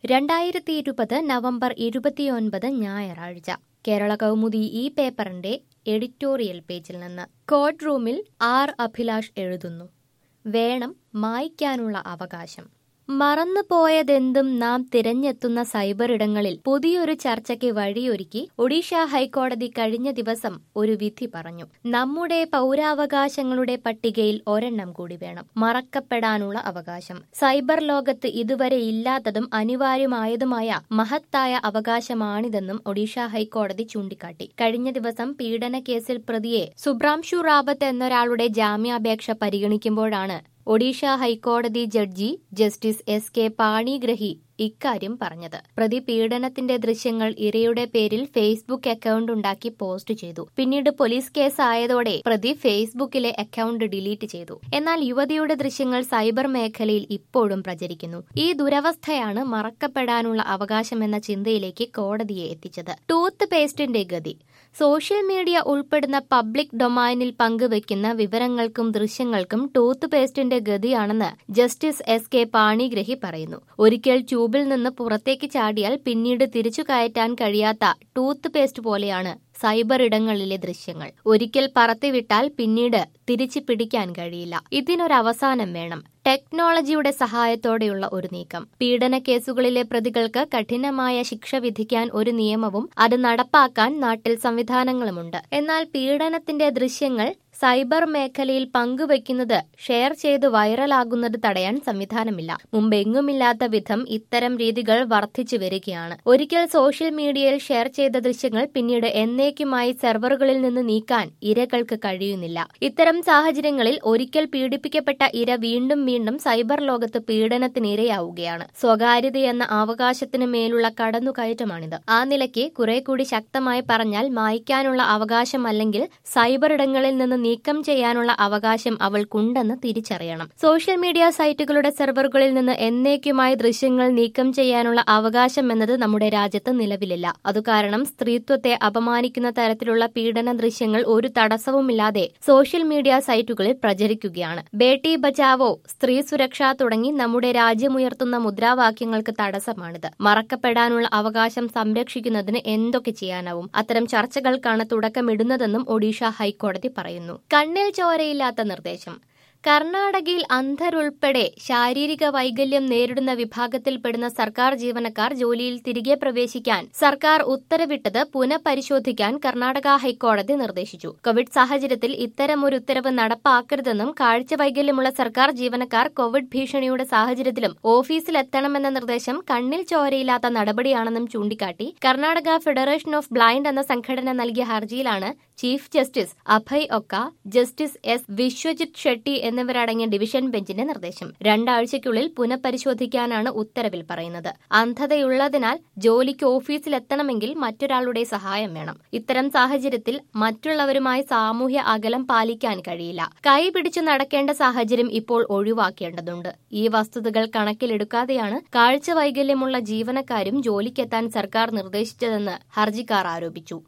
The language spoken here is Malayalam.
രണ്ടായിരത്തി ഇരുപത് നവംബർ ഇരുപത്തിയൊൻപത് ഞായറാഴ്ച കേരള കൗമുദി ഈ പേപ്പറിന്റെ എഡിറ്റോറിയൽ പേജിൽ നിന്ന് കോഡ് റൂമിൽ ആർ അഭിലാഷ് എഴുതുന്നു വേണം മായ്ക്കാനുള്ള അവകാശം മറന്നുപോയതെന്തും നാം തിരഞ്ഞെത്തുന്ന സൈബർ ഇടങ്ങളിൽ പുതിയൊരു ചർച്ചയ്ക്ക് വഴിയൊരുക്കി ഒഡീഷ ഹൈക്കോടതി കഴിഞ്ഞ ദിവസം ഒരു വിധി പറഞ്ഞു നമ്മുടെ പൗരാവകാശങ്ങളുടെ പട്ടികയിൽ ഒരെണ്ണം കൂടി വേണം മറക്കപ്പെടാനുള്ള അവകാശം സൈബർ ലോകത്ത് ഇതുവരെ ഇല്ലാത്തതും അനിവാര്യമായതുമായ മഹത്തായ അവകാശമാണിതെന്നും ഒഡീഷ ഹൈക്കോടതി ചൂണ്ടിക്കാട്ടി കഴിഞ്ഞ ദിവസം പീഡന കേസിൽ പ്രതിയെ സുബ്രാംശു റാവത്ത് എന്നൊരാളുടെ ജാമ്യാപേക്ഷ പരിഗണിക്കുമ്പോഴാണ് ഒഡീഷ ഹൈക്കോടതി judge justice S K Panigrahi ഇക്കാര്യം പറഞ്ഞത് പ്രതി പീഡനത്തിന്റെ ദൃശ്യങ്ങൾ ഇരയുടെ പേരിൽ ഫേസ്ബുക്ക് അക്കൗണ്ട് ഉണ്ടാക്കി പോസ്റ്റ് ചെയ്തു പിന്നീട് പോലീസ് കേസ് ആയതോടെ പ്രതി ഫേസ്ബുക്കിലെ അക്കൗണ്ട് ഡിലീറ്റ് ചെയ്തു എന്നാൽ യുവതിയുടെ ദൃശ്യങ്ങൾ സൈബർ മേഖലയിൽ ഇപ്പോഴും പ്രചരിക്കുന്നു ഈ ദുരവസ്ഥയാണ് മറക്കപ്പെടാനുള്ള അവകാശമെന്ന ചിന്തയിലേക്ക് കോടതിയെ എത്തിച്ചത് ടൂത്ത് പേസ്റ്റിന്റെ ഗതി സോഷ്യൽ മീഡിയ ഉൾപ്പെടുന്ന പബ്ലിക് ഡൊമൈനിൽ പങ്കുവയ്ക്കുന്ന വിവരങ്ങൾക്കും ദൃശ്യങ്ങൾക്കും ടൂത്ത് പേസ്റ്റിന്റെ ഗതിയാണെന്ന് ജസ്റ്റിസ് എസ് കെ പാണിഗ്രഹി പറയുന്നു ഒരിക്കൽ ട്യൂബിൽ നിന്ന് പുറത്തേക്ക് ചാടിയാൽ പിന്നീട് തിരിച്ചു കയറ്റാൻ കഴിയാത്ത ടൂത്ത് പേസ്റ്റ് പോലെയാണ് സൈബർ ഇടങ്ങളിലെ ദൃശ്യങ്ങൾ ഒരിക്കൽ പറത്തിവിട്ടാൽ പിന്നീട് തിരിച്ചു പിടിക്കാൻ കഴിയില്ല ഇതിനൊരവസാനം വേണം ടെക്നോളജിയുടെ സഹായത്തോടെയുള്ള ഒരു നീക്കം പീഡന കേസുകളിലെ പ്രതികൾക്ക് കഠിനമായ ശിക്ഷ വിധിക്കാൻ ഒരു നിയമവും അത് നടപ്പാക്കാൻ നാട്ടിൽ സംവിധാനങ്ങളുമുണ്ട് എന്നാൽ പീഡനത്തിന്റെ ദൃശ്യങ്ങൾ സൈബർ മേഖലയിൽ പങ്കുവയ്ക്കുന്നത് ഷെയർ ചെയ്ത് വൈറലാകുന്നത് തടയാൻ സംവിധാനമില്ല മുമ്പെങ്ങുമില്ലാത്ത വിധം ഇത്തരം രീതികൾ വർദ്ധിച്ചു വരികയാണ് ഒരിക്കൽ സോഷ്യൽ മീഡിയയിൽ ഷെയർ ചെയ്ത ദൃശ്യങ്ങൾ പിന്നീട് എന്നേക്കുമായി സെർവറുകളിൽ നിന്ന് നീക്കാൻ ഇരകൾക്ക് കഴിയുന്നില്ല ഇത്തരം സാഹചര്യങ്ങളിൽ ഒരിക്കൽ പീഡിപ്പിക്കപ്പെട്ട ഇര വീണ്ടും വീണ്ടും സൈബർ ലോകത്ത് പീഡനത്തിനിരയാവുകയാണ് സ്വകാര്യതയെന്ന അവകാശത്തിന് മേലുള്ള കടന്നുകയറ്റമാണിത് ആ നിലയ്ക്ക് കുറെ കൂടി ശക്തമായി പറഞ്ഞാൽ മായ്ക്കാനുള്ള അവകാശമല്ലെങ്കിൽ സൈബർ ഇടങ്ങളിൽ നിന്ന് നീക്കം ചെയ്യാനുള്ള അവകാശം അവൾക്കുണ്ടെന്ന് തിരിച്ചറിയണം സോഷ്യൽ മീഡിയ സൈറ്റുകളുടെ സെർവറുകളിൽ നിന്ന് എന്നേക്കുമായി ദൃശ്യങ്ങൾ നീക്കം ചെയ്യാനുള്ള അവകാശം എന്നത് നമ്മുടെ രാജ്യത്ത് നിലവിലില്ല അതുകാരണം സ്ത്രീത്വത്തെ അപമാനിക്കുന്ന തരത്തിലുള്ള പീഡന ദൃശ്യങ്ങൾ ഒരു തടസ്സവുമില്ലാതെ സോഷ്യൽ മീഡിയ സൈറ്റുകളിൽ പ്രചരിക്കുകയാണ് ബേട്ടി ബച്ചാവോ സ്ത്രീ സുരക്ഷ തുടങ്ങി നമ്മുടെ രാജ്യമുയർത്തുന്ന മുദ്രാവാക്യങ്ങൾക്ക് തടസ്സമാണിത് മറക്കപ്പെടാനുള്ള അവകാശം സംരക്ഷിക്കുന്നതിന് എന്തൊക്കെ ചെയ്യാനാവും അത്തരം ചർച്ചകൾക്കാണ് തുടക്കമിടുന്നതെന്നും ഒഡീഷ ഹൈക്കോടതി പറയുന്നു കണ്ണിൽ ചോരയില്ലാത്ത നിർദ്ദേശം കർണാടകയിൽ അന്ധരുൾപ്പെടെ ശാരീരിക വൈകല്യം നേരിടുന്ന വിഭാഗത്തിൽപ്പെടുന്ന സർക്കാർ ജീവനക്കാർ ജോലിയിൽ തിരികെ പ്രവേശിക്കാൻ സർക്കാർ ഉത്തരവിട്ടത് പുനഃപരിശോധിക്കാൻ കർണാടക ഹൈക്കോടതി നിർദ്ദേശിച്ചു കോവിഡ് സാഹചര്യത്തിൽ ഇത്തരമൊരു ഉത്തരവ് നടപ്പാക്കരുതെന്നും കാഴ്ച വൈകല്യമുള്ള സർക്കാർ ജീവനക്കാർ കോവിഡ് ഭീഷണിയുടെ സാഹചര്യത്തിലും ഓഫീസിലെത്തണമെന്ന നിർദ്ദേശം കണ്ണിൽ ചോരയില്ലാത്ത നടപടിയാണെന്നും ചൂണ്ടിക്കാട്ടി കർണാടക ഫെഡറേഷൻ ഓഫ് ബ്ലൈൻഡ് എന്ന സംഘടന നൽകിയ ഹർജിയിലാണ് ചീഫ് ജസ്റ്റിസ് അഭയ് ഒക്ക ജസ്റ്റിസ് എസ് വിശ്വജിത് ഷെട്ടി എന്നിവരടങ്ങിയ ഡിവിഷൻ ബെഞ്ചിന്റെ നിർദ്ദേശം രണ്ടാഴ്ചയ്ക്കുള്ളിൽ പുനഃപരിശോധിക്കാനാണ് ഉത്തരവിൽ പറയുന്നത് അന്ധതയുള്ളതിനാൽ ജോലിക്ക് ഓഫീസിലെത്തണമെങ്കിൽ മറ്റൊരാളുടെ സഹായം വേണം ഇത്തരം സാഹചര്യത്തിൽ മറ്റുള്ളവരുമായി സാമൂഹ്യ അകലം പാലിക്കാൻ കഴിയില്ല കൈ പിടിച്ചു നടക്കേണ്ട സാഹചര്യം ഇപ്പോൾ ഒഴിവാക്കേണ്ടതുണ്ട് ഈ വസ്തുതകൾ കണക്കിലെടുക്കാതെയാണ് കാഴ്ച വൈകല്യമുള്ള ജീവനക്കാരും ജോലിക്കെത്താൻ സർക്കാർ നിർദ്ദേശിച്ചതെന്ന് ഹർജിക്കാർ ആരോപിച്ചു